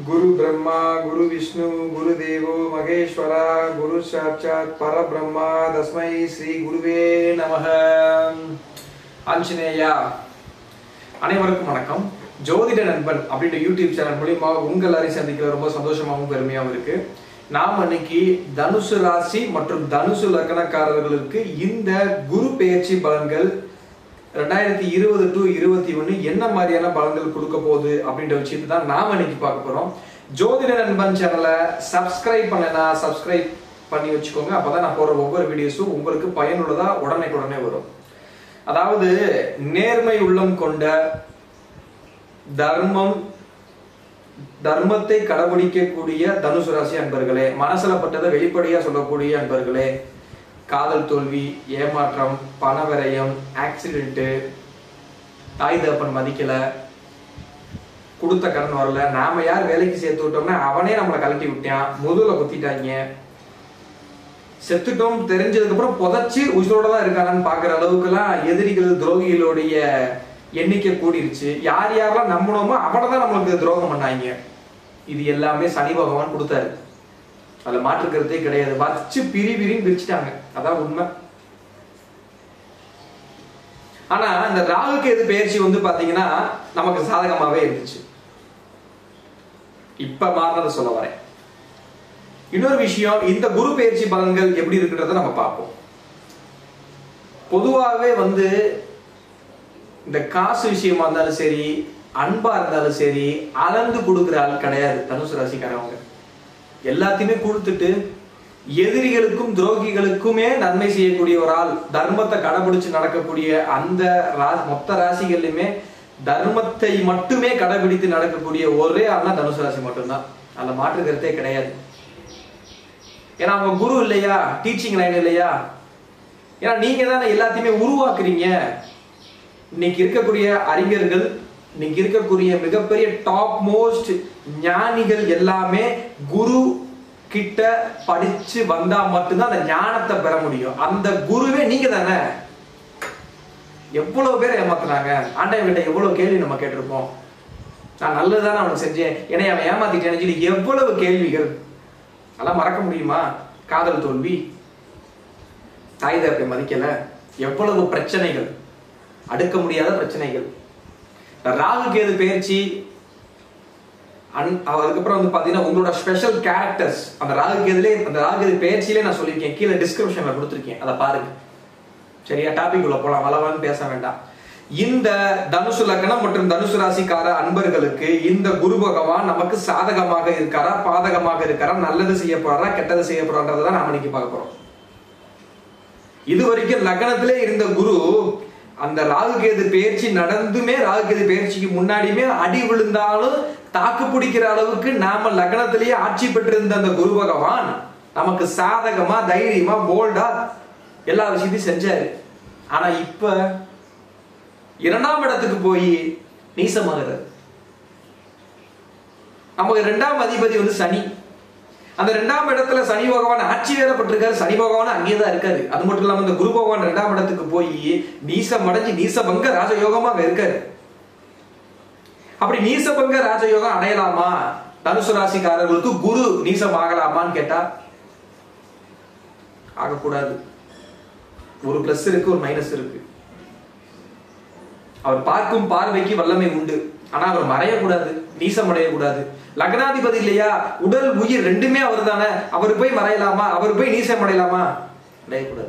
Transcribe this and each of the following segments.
குரு பிரம்மா குரு விஷ்ணு குரு தேவோ மகேஸ்வரா குரு சாட்சாத் பரபிரம்மா தஸ்மை ஸ்ரீ குருவே நமக ஆஞ்சநேயா அனைவருக்கும் வணக்கம் ஜோதிட நண்பன் அப்படின்ற யூடியூப் சேனல் மூலியமா உங்கள் எல்லாரையும் சந்திக்கிற ரொம்ப சந்தோஷமாகவும் பெருமையாகவும் இருக்கு நாம் இன்னைக்கு தனுசு ராசி மற்றும் தனுசு லக்னக்காரர்களுக்கு இந்த குரு பெயர்ச்சி பலன்கள் ரெண்டாயிரத்தி இருபது டு இருபத்தி ஒண்ணு என்ன மாதிரியான பலன்கள் கொடுக்க போகுது அப்படின்ற விஷயத்தை தான் நாம இன்னைக்கு பார்க்க போறோம் ஜோதிட நண்பன் சேனலை சப்ஸ்கிரைப் பண்ணனா சப்ஸ்கிரைப் பண்ணி வச்சுக்கோங்க அப்பதான் நான் போடுற ஒவ்வொரு வீடியோஸும் உங்களுக்கு பயனுள்ளதா உடனே உடனே வரும் அதாவது நேர்மை உள்ளம் கொண்ட தர்மம் தர்மத்தை கடைபிடிக்கக்கூடிய தனுசு ராசி அன்பர்களே மனசுல பட்டதை வெளிப்படையா சொல்லக்கூடிய அன்பர்களே காதல் தோல்வி ஏமாற்றம் பண விரயம் ஆக்சிடென்ட்டு தாய் தகப்பன் மதிக்கல கொடுத்த கடன் வரல நாம யார் வேலைக்கு சேர்த்து விட்டோம்னா அவனே நம்மளை கலட்டி விட்டான் முதுகுல குத்திட்டாங்க செத்துட்டோம் தெரிஞ்சதுக்கு அப்புறம் புதைச்சு உயிரோட தான் இருக்கானான்னு பாக்குற அளவுக்குலாம் எதிரிகள் துரோகிகளுடைய எண்ணிக்கை கூடிருச்சு யார் யாரெல்லாம் நம்பணுமோ அவனை தான் நம்மளுக்கு துரோகம் பண்ணாங்க இது எல்லாமே சனி பகவான் கொடுத்தாரு அதுல மாற்றுக்கிறதே கிடையாது வச்சு பிரி பிரின்னு பிரிச்சுட்டாங்க அதான் உண்மை ஆனா இந்த ராகுக்கு எது பயிற்சி வந்து பாத்தீங்கன்னா நமக்கு சாதகமாவே இருந்துச்சு இப்ப மாறினதை சொல்ல வரேன் இன்னொரு விஷயம் இந்த குரு பயிற்சி பலன்கள் எப்படி இருக்குன்றத நம்ம பார்ப்போம் பொதுவாகவே வந்து இந்த காசு விஷயமா இருந்தாலும் சரி அன்பா இருந்தாலும் சரி அளந்து கொடுக்குற ஆள் கிடையாது தனுசு ராசிக்காரவங்க எல்லாத்தையுமே கொடுத்துட்டு எதிரிகளுக்கும் துரோகிகளுக்குமே நன்மை செய்யக்கூடிய ஒரு ஆள் தர்மத்தை கடைபிடிச்சு நடக்கக்கூடிய அந்த மொத்த ராசிகள்லையுமே தர்மத்தை மட்டுமே கடைபிடித்து நடக்கக்கூடிய ஒரே ஆள்னா தனுசு ராசி மட்டும்தான் அதுல மாற்று கருத்தே கிடையாது ஏன்னா அவங்க குரு இல்லையா டீச்சிங் லைன் இல்லையா ஏன்னா நீங்க தானே எல்லாத்தையுமே உருவாக்குறீங்க இன்னைக்கு இருக்கக்கூடிய அறிஞர்கள் இன்னைக்கு இருக்கக்கூடிய மிகப்பெரிய டாப் மோஸ்ட் ஞானிகள் எல்லாமே குரு கிட்ட படிச்சு வந்தா மட்டும்தான் அந்த ஞானத்தை பெற முடியும் அந்த குருவே நீங்க தானே எவ்வளவு பேர் ஏமாத்துனாங்க ஆண்டவன் கிட்ட எவ்வளவு கேள்வி நம்ம கேட்டிருப்போம் நான் நல்லதுதானே அவனுக்கு செஞ்சேன் என்னை அவன் ஏமாத்திட்டேன்னு சொல்லி எவ்வளவு கேள்விகள் அதெல்லாம் மறக்க முடியுமா காதல் தோல்வி தாய் தகப்பை மதிக்கல எவ்வளவு பிரச்சனைகள் அடுக்க முடியாத பிரச்சனைகள் ராகு கேது பயிற்சி அதுக்கப்புறம் வந்து பாத்தீங்கன்னா உங்களோட ஸ்பெஷல் கேரக்டர்ஸ் அந்த ராகு கேதுலே அந்த ராகு கேது பயிற்சியிலே நான் சொல்லியிருக்கேன் கீழே டிஸ்கிரிப்ஷன்ல கொடுத்துருக்கேன் அதை பாருங்க சரியா டாபிக் உள்ள போலாம் வளவன்னு பேச வேண்டாம் இந்த தனுசு லக்னம் மற்றும் தனுசு ராசிக்கார அன்பர்களுக்கு இந்த குரு பகவான் நமக்கு சாதகமாக இருக்காரா பாதகமாக இருக்காரா நல்லது செய்ய போறாரா கெட்டது செய்ய போறான்றதான் நாம இன்னைக்கு பார்க்க போறோம் இது வரைக்கும் லக்னத்திலே இருந்த குரு அந்த ராகுகேது பயிற்சி நடந்துமே ராகுகேது பயிற்சிக்கு முன்னாடியுமே அடி விழுந்தாலும் தாக்கு பிடிக்கிற அளவுக்கு நாம லக்னத்திலேயே ஆட்சி பெற்றிருந்த அந்த குரு பகவான் நமக்கு சாதகமா தைரியமா போல்டா எல்லா விஷயத்தையும் செஞ்சாரு ஆனா இப்ப இரண்டாம் இடத்துக்கு போய் நீசமாகிறார் நமக்கு இரண்டாம் அதிபதி வந்து சனி அந்த ரெண்டாம் இடத்துல சனி பகவான் ஆட்சி வேலைப்பட்டிருக்காரு சனி பகவான் அங்கேயே தான் இருக்காரு அது மட்டும் இல்லாம இந்த குரு பகவான் ரெண்டாம் இடத்துக்கு போய் நீசம் அடைஞ்சு நீசபங்க ராஜயோகமா அங்க இருக்காரு அப்படி நீசபங்க ராஜயோகம் அடையலாமா தனுசு ராசிக்காரர்களுக்கு குரு நீசம் ஆகலாமான்னு கேட்டா ஆகக்கூடாது ஒரு பிளஸ் இருக்கு ஒரு மைனஸ் இருக்கு அவர் பார்க்கும் பார்வைக்கு வல்லமை உண்டு ஆனா அவர் மறையக்கூடாது நீசம் அடையக்கூடாது லக்னாதிபதி இல்லையா உடல் உயிர் ரெண்டுமே அவர் தானே அவர் போய் மறையலாமா அவர் போய் நீசம் அடையலாமா அடையக்கூடாது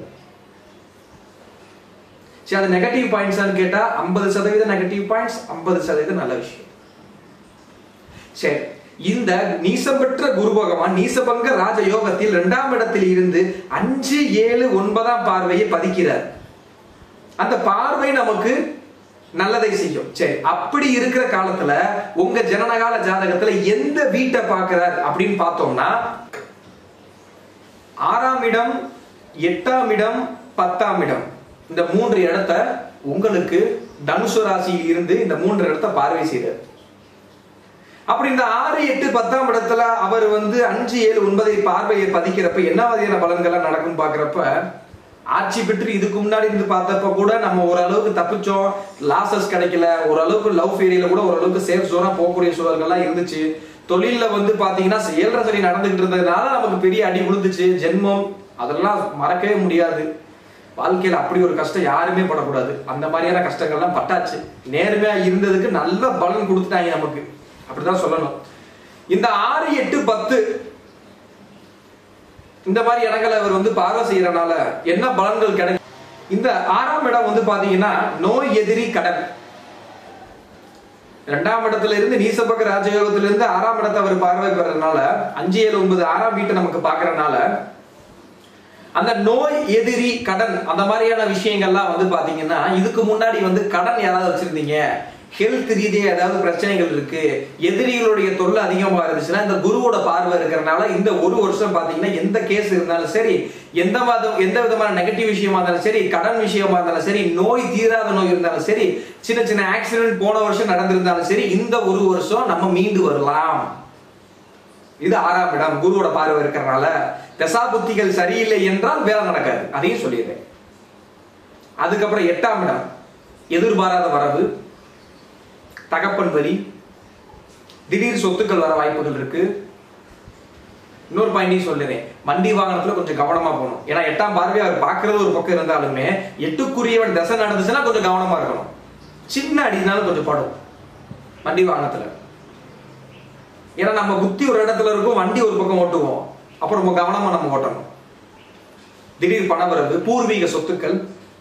சரி அது நெகட்டிவ் பாயிண்ட்ஸ் கேட்டா ஐம்பது சதவீதம் நெகட்டிவ் பாயிண்ட்ஸ் ஐம்பது சதவீதம் நல்ல விஷயம் சரி இந்த நீசம் பெற்ற குரு பகவான் நீசபங்க ராஜ யோகத்தில் இரண்டாம் இடத்தில் இருந்து அஞ்சு ஏழு ஒன்பதாம் பார்வையை பதிக்கிறார் அந்த பார்வை நமக்கு நல்லதை செய்யும் சரி அப்படி இருக்கிற காலத்துல உங்க ஜனனகால ஜாதகத்துல எந்த வீட்டை பார்க்கிறார் அப்படின்னு பார்த்தோம்னா ஆறாம் இடம் எட்டாம் இடம் பத்தாம் இடம் இந்த மூன்று இடத்த உங்களுக்கு தனுசு ராசியில் இருந்து இந்த மூன்று இடத்த பார்வை செய்கிறார் அப்படி இந்த ஆறு எட்டு பத்தாம் இடத்துல அவர் வந்து அஞ்சு ஏழு ஒன்பதை பார்வையை பதிக்கிறப்ப என்ன மாதிரியான பலன்கள்லாம் நடக்கும் பாக்குறப்ப ஆட்சி பெற்று இதுக்கு முன்னாடி இருந்து பார்த்தப்ப கூட நம்ம ஓரளவுக்கு தப்பிச்சோம் லாசஸ் கிடைக்கல ஓரளவுக்கு லவ் ஃபேரியில கூட ஓரளவுக்கு சேஃப் ஜோனா போகக்கூடிய சூழல்கள்லாம் இருந்துச்சு தொழில்ல வந்து பாத்தீங்கன்னா ஏழரை சனி நடந்துகிட்டு இருந்ததுனால நமக்கு பெரிய அடி விழுந்துச்சு ஜென்மம் அதெல்லாம் மறக்கவே முடியாது வாழ்க்கையில அப்படி ஒரு கஷ்டம் யாருமே படக்கூடாது அந்த மாதிரியான கஷ்டங்கள்லாம் பட்டாச்சு நேர்மையா இருந்ததுக்கு நல்ல பலன் கொடுத்துட்டாங்க நமக்கு அப்படிதான் சொல்லணும் இந்த ஆறு எட்டு பத்து இந்த மாதிரி இடங்களை அவர் வந்து பார்வை செய்யறனால என்ன பலன்கள் கிடைக்கும் இந்த ஆறாம் இடம் வந்து பாத்தீங்கன்னா நோய் எதிரி கடன் இரண்டாம் இடத்துல இருந்து நீசபக்க ராஜயோகத்துல இருந்து ஆறாம் இடத்தை அவர் பார்வை பெறறதுனால அஞ்சு ஏழு ஒன்பது ஆறாம் வீட்டை நமக்கு பாக்குறதுனால அந்த நோய் எதிரி கடன் அந்த மாதிரியான விஷயங்கள்லாம் வந்து பாத்தீங்கன்னா இதுக்கு முன்னாடி வந்து கடன் யாராவது வச்சிருந்தீங்க ஹெல்த் ரீதியா ஏதாவது பிரச்சனைகள் இருக்கு எதிரிகளுடைய தொல்லை அதிகமா இருந்துச்சுன்னா இந்த குருவோட பார்வை இருக்கிறனால இந்த ஒரு வருஷம் பாத்தீங்கன்னா எந்த கேஸ் இருந்தாலும் சரி எந்த மாதம் எந்த விதமான நெகட்டிவ் விஷயமா இருந்தாலும் சரி கடன் விஷயமா இருந்தாலும் சரி நோய் தீராத நோய் இருந்தாலும் சரி சின்ன சின்ன ஆக்சிடென்ட் போன வருஷம் நடந்திருந்தாலும் சரி இந்த ஒரு வருஷம் நம்ம மீண்டு வரலாம் இது ஆறாம் இடம் குருவோட பார்வை இருக்கிறனால தசா புத்திகள் சரியில்லை என்றால் வேலை நடக்காது அதையும் சொல்லிடுறேன் அதுக்கப்புறம் எட்டாம் இடம் எதிர்பாராத வரவு தகப்பன் வரி திடீர் சொத்துக்கள் வர வாய்ப்புகள் இருக்கு இன்னொரு பாயிண்டையும் சொல்லுறேன் வண்டி வாகனத்துல கொஞ்சம் கவனமா போகணும் ஏன்னா எட்டாம் பார்வை அவர் பார்க்கறது ஒரு பக்கம் இருந்தாலுமே எட்டுக்குரியவன் தசை நடந்துச்சுன்னா கொஞ்சம் கவனமா இருக்கணும் சின்ன அடினாலும் கொஞ்சம் படும் வண்டி வாகனத்துல ஏன்னா நம்ம புத்தி ஒரு இடத்துல இருக்கும் வண்டி ஒரு பக்கம் ஓட்டுவோம் அப்புறம் ரொம்ப கவனமா நம்ம ஓட்டணும் திடீர் பணவரவு பூர்வீக சொத்துக்கள்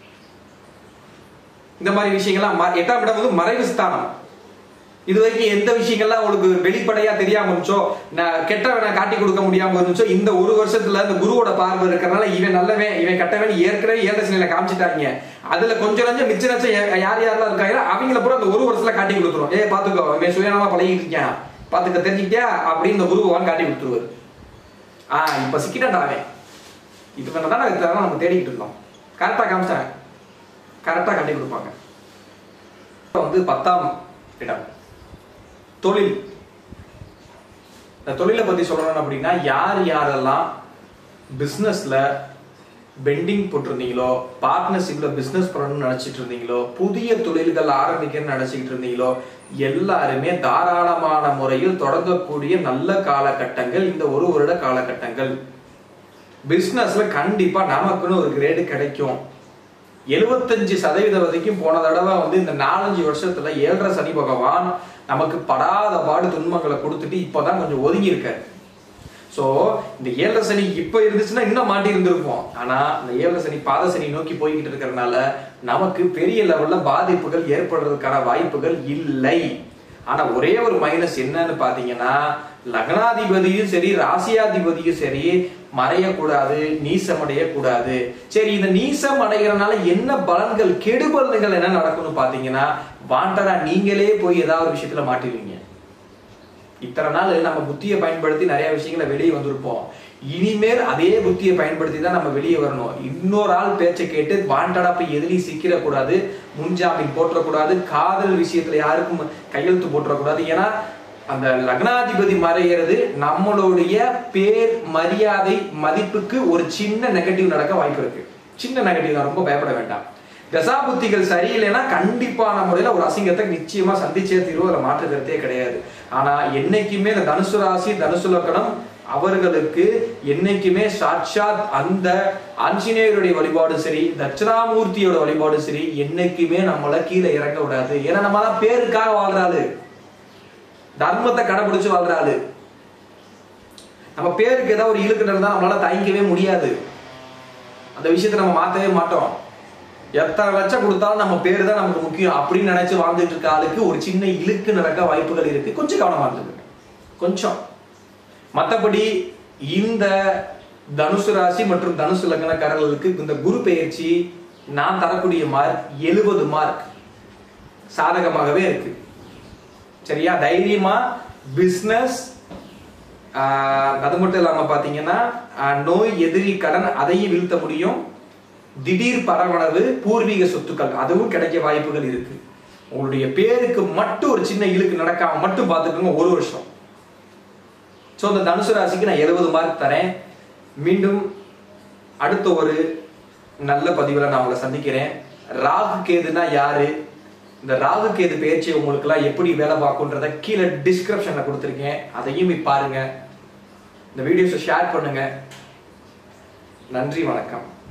இந்த மாதிரி விஷயங்கள்லாம் ம- எட்டாம் இடம் வந்து மறைவு ஸ்தானம் இது வரைக்கும் எந்த விஷயங்கள்லாம் உங்களுக்கு வெளிப்படையா தெரியாம இருந்துச்சோ நான் கெட்டவனை காட்டி கொடுக்க முடியாம இருந்துச்சோ இந்த ஒரு வருஷத்துல இந்த குருவோட பார்வை இருக்கிறனால இவன் நல்லவன் இவன் கெட்டவன் ஏற்கனவே ஏழரை சனியில காமிச்சிட்டாங்க அதுல கொஞ்சம் கொஞ்சம் மிச்ச நச்சம் யா- யார் யாரெல்லாம் இருக்காங்க அவங்கள பூரா அந்த ஒரு வருஷத்துல காட்டி கொடுத்துரும் ஏய் பாத்துக்கோ இவன் சுயநலமா பழகிட்டு இருக்கான் பாத்துக்க தெரிஞ்சுக்கிட்டியா அப்படின்னு இந்த குருவான் காட்டி கொடுத்துருவாரு ஆஹ் இப்ப சிக்கிட்டான்டா அவன் இது பண்ணதான் நான் நம்ம தேடிக்கிட்டு இருந்தோம் கரெக்டா காமிச்சாங்க கரெக்டா காட்டி கொடுப்பாங்க இப்ப வந்து பத்தாம் இடம் தொழில் இந்த தொழிலை பத்தி சொல்லணும் அப்படின்னா யார் யாரெல்லாம் பிசினஸ்ல பெண்டிங் போட்டிருந்தீங்களோ பார்ட்னர்ஷிப்ல பிசினஸ் பண்ணணும்னு நினைச்சிட்டு இருந்தீங்களோ புதிய தொழில்கள் ஆரம்பிக்கணும்னு நினைச்சிட்டு இருந்தீங்களோ எல்லாருமே தாராளமான முறையில் தொடங்கக்கூடிய நல்ல காலகட்டங்கள் இந்த ஒரு வருட காலகட்டங்கள் பிசினஸ்ல கண்டிப்பா நமக்குன்னு ஒரு கிரேடு கிடைக்கும் எழுபத்தஞ்சு சதவீதம் வரைக்கும் போன தடவை வந்து இந்த நாலஞ்சு வருஷத்துல ஏழரை சனி பகவான் நமக்கு படாத பாடு துன்பங்களை கொடுத்துட்டு இப்பதான் கொஞ்சம் ஒதுங்கி இருக்காரு சோ இந்த ஏழரை சனி இப்ப இருந்துச்சுன்னா இன்னும் மாட்டி இருந்திருப்போம் ஆனா இந்த ஏழரை சனி பாத சனி நோக்கி போய்கிட்டு இருக்கிறதுனால நமக்கு பெரிய லெவல்ல பாதிப்புகள் ஏற்படுறதுக்கான வாய்ப்புகள் இல்லை ஆனா ஒரே ஒரு மைனஸ் என்னன்னு பாத்தீங்கன்னா லக்னாதிபதியும் சரி ராசியாதிபதியும் சரி மறையக்கூடாது நீசம் அடையக்கூடாது சரி இந்த நீசம் அடைகிறனால என்ன பலன்கள் கெடுபலன்கள் என்ன நடக்கும்னு பாத்தீங்கன்னா வாண்டடா நீங்களே போய் ஏதாவது ஒரு விஷயத்துல மாட்டிடுவீங்க இத்தனை நாள் நம்ம புத்தியை பயன்படுத்தி நிறைய விஷயங்களை வெளியே வந்திருப்போம் இனிமேல் அதே புத்தியை பயன்படுத்தி தான் நம்ம வெளியே வரணும் இன்னொரு ஆள் பேச்சை கேட்டு வாண்டடா போய் எதுலையும் சிக்கிடக்கூடாது முன்ஜாமீன் போட்டுறக்கூடாது காதல் விஷயத்துல யாருக்கும் கையெழுத்து போட்டுறக்கூடாது ஏன்னா அந்த லக்னாதிபதி மறைகிறது நம்மளுடைய பேர் மரியாதை மதிப்புக்கு ஒரு சின்ன நெகட்டிவ் நடக்க வாய்ப்பு இருக்கு சின்ன நெகட்டிவ் தான் ரொம்ப பயப்பட வேண்டாம் தசாபுத்திகள் சரியில்லைன்னா கண்டிப்பான முறையில ஒரு அசிங்கத்தை நிச்சயமா சந்திச்சே தீர்வு அதுல மாற்று கருத்தே கிடையாது ஆனா என்னைக்குமே இந்த தனுசு ராசி தனுசு லக்கணம் அவர்களுக்கு என்னைக்குமே சாட்சாத் அந்த ஆஞ்சநேயருடைய வழிபாடு சரி தட்சிணாமூர்த்தியோட வழிபாடு சரி என்னைக்குமே நம்மள கீழே இறங்க விடாது ஏன்னா நம்ம தான் பேருக்காக வாழ்றாரு தர்மத்தை கடைபிடிச்சு வாழ்றாரு நம்ம பேருக்கு ஏதாவது ஒரு இழுக்கு நடந்தா நம்மளால தாங்கிக்கவே முடியாது அந்த விஷயத்தை நம்ம மாத்தவே மாட்டோம் எத்தனை லட்சம் கொடுத்தாலும் நம்ம பேரு தான் நமக்கு முக்கியம் அப்படின்னு நினைச்சு வாழ்ந்துட்டு இருக்க ஆளுக்கு ஒரு சின்ன இழுக்கு நடக்க வாய்ப்புகள் இருக்கு கொஞ்சம் கவனமா இருந்துருங்க கொஞ்சம் மத்தபடி இந்த தனுசு ராசி மற்றும் தனுசு லக்னக்காரர்களுக்கு இந்த குரு பெயர்ச்சி நான் தரக்கூடிய மார்க் எழுபது மார்க் சாதகமாகவே இருக்கு சரியா தைரியமா பிசினஸ் அது மட்டும் இல்லாம பாத்தீங்கன்னா ஆஹ், நோய் எதிரி கடன் அதையும் வீழ்த்த முடியும் திடீர் பரவளவு பூர்வீக சொத்துக்கள் அதுவும் கிடைக்க வாய்ப்புகள் இருக்கு உங்களுடைய பேருக்கு மட்டும் ஒரு சின்ன இழுக்கு நடக்காம மட்டும் பார்த்துக்கோங்க ஒரு வருஷம் ஸோ இந்த தனுசு ராசிக்கு நான் எழுபது மார்க் தரேன் மீண்டும் அடுத்த ஒரு நல்ல பதிவில் நான் உங்களை சந்திக்கிறேன் ராகு கேதுனா யாரு இந்த ராகு கேது பயிற்சி உங்களுக்குலாம் எப்படி வேலை பார்க்குன்றத கீழே டிஸ்கிரிப்ஷன்ல கொடுத்துருக்கேன் அதையும் போய் பாருங்க இந்த வீடியோஸை ஷேர் பண்ணுங்க நன்றி வணக்கம்